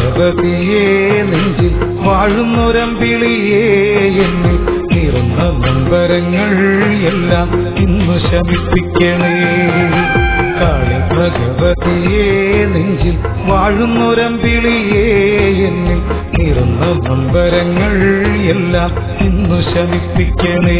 ഭഗവതിയെ നെഞ്ചിൽ വാഴുന്നൊരമ്പിളിയേ എന്നിൽ നിറന്ന നൊമ്പരങ്ങൾ എല്ലാം ഇന്നു ശമിപ്പിക്കണേ കാളി ഭഗവതിയെ നെഞ്ചിൽ വാഴുന്നൊരമ്പിളിയേ എന്നിൽ നിറന്ന നൊമ്പരങ്ങൾ എല്ലാം ഇന്നു ശമിപ്പിക്കണേ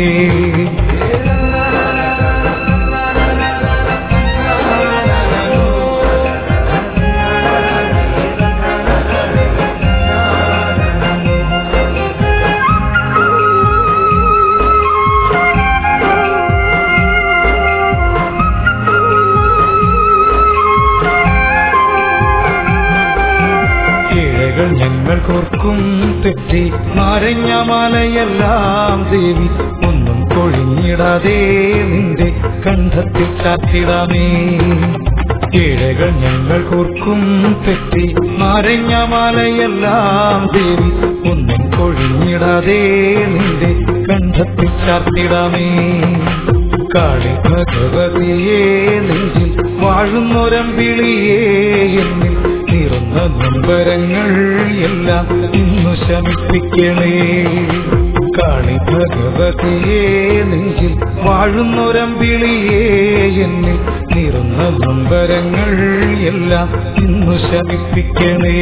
ഇഴകൾ ഞങ്ങൾ കോർക്കും തെറ്റി നാരഞ്ഞ മാലയെല്ലാം ദേവി ഒന്നും കൊഴിഞ്ഞിടാതെ നിന്റെ കണ്ഠത്തിൽ ചാത്തിടാമേ ഇഴകൾ ഞങ്ങൾ കോർക്കും തെറ്റി നാരഞ്ഞ മാലയെല്ലാം ദേവി ഒന്നും കൊഴിഞ്ഞിടാതെ നിന്റെ കണ്ഠത്തിൽ ചാർത്തിടാമേ കാളി ഭഗവതിയെ നെഞ്ചിൽ വാഴുന്നൊരമ്പിളിയേ എന്നിൽ നിറന്ന നൊമ്പരങ്ങൾ എല്ലാം ഇന്നു ശമിപ്പിക്കണേ കാളി ഭഗവതിയെ നെഞ്ചിൽ വാഴുന്നൊരമ്പിളിയേ എന്നിൽ നിറന്ന നൊമ്പരങ്ങൾ എല്ലാം ഇന്നു ശമിപ്പിക്കണേ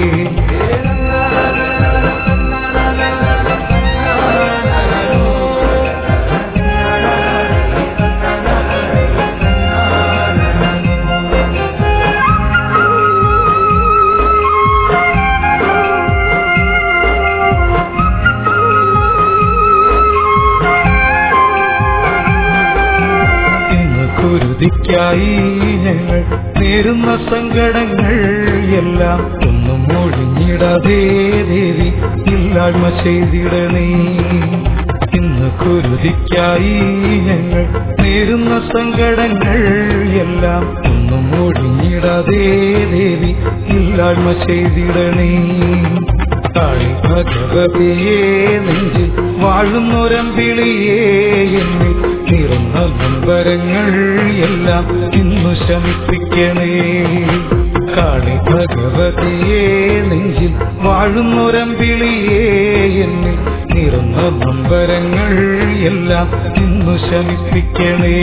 ഇന്ന് കുരുതിക്കായി ഞങ്ങൾ നേരുന്ന സങ്കടങ്ങൾ എല്ലാം ഒന്നും ഒഴിഞ്ഞിടാതെ ദേവി ഇല്ലായ്മ ചെയ്തിടണേ ഇന്ന് കുരുതിക്കായി ഞങ്ങൾ നേരുന്ന സങ്കടങ്ങൾ എല്ലാം ഒന്നും ഒഴിഞ്ഞിടാതെ ദേവി ഇല്ലായ്മ ചെയ്തിടണേ കാളി ഭഗവതിയെ നെഞ്ചിൽ വാഴുന്നൊരമ്പിളിയേ എന്നിൽ നിറന്ന നൊമ്പരങ്ങൾ എല്ലാം ഇന്നു ശമിപ്പിക്കണേ കാളി ഭഗവതിയെ നെഞ്ചിൽ വാഴുന്നൊരമ്പിളിയേ എന്നിൽ നിറന്ന നൊമ്പരങ്ങൾ എല്ലാം ഇന്നു ശമിപ്പിക്കണേ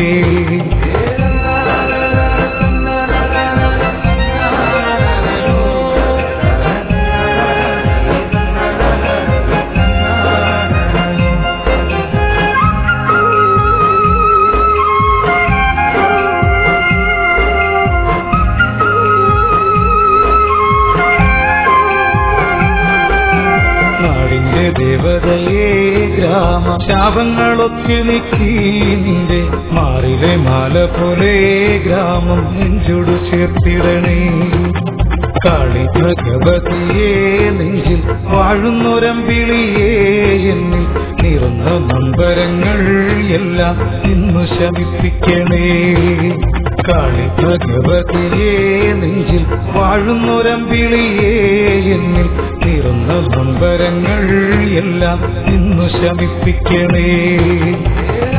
നാടിന്റെ ദേവതയെ ഗ്രാമ ശാപങ്ങളൊക്കെ നീക്കി നിന്റെ മാറിലെ മാല പോലെ ഗ്രാമം നെഞ്ചോട് ചേർത്തിടണേ കാളി ഭഗവതിയെ നെഞ്ചിൽ വാഴുന്നൊരമ്പിളിയേ എന്നിൽ നിറന്ന നൊമ്പരങ്ങൾ എല്ലാം ഇന്നു ശമിപ്പിക്കണേ കാളി ഭഗവതിയെ നെഞ്ചിൽ വാഴുന്നൊരമ്പിളിയേ എന്നിൽ നിറന്ന നൊമ്പരങ്ങൾ എല്ലാം ഇന്നു ശമിപ്പിക്കണേ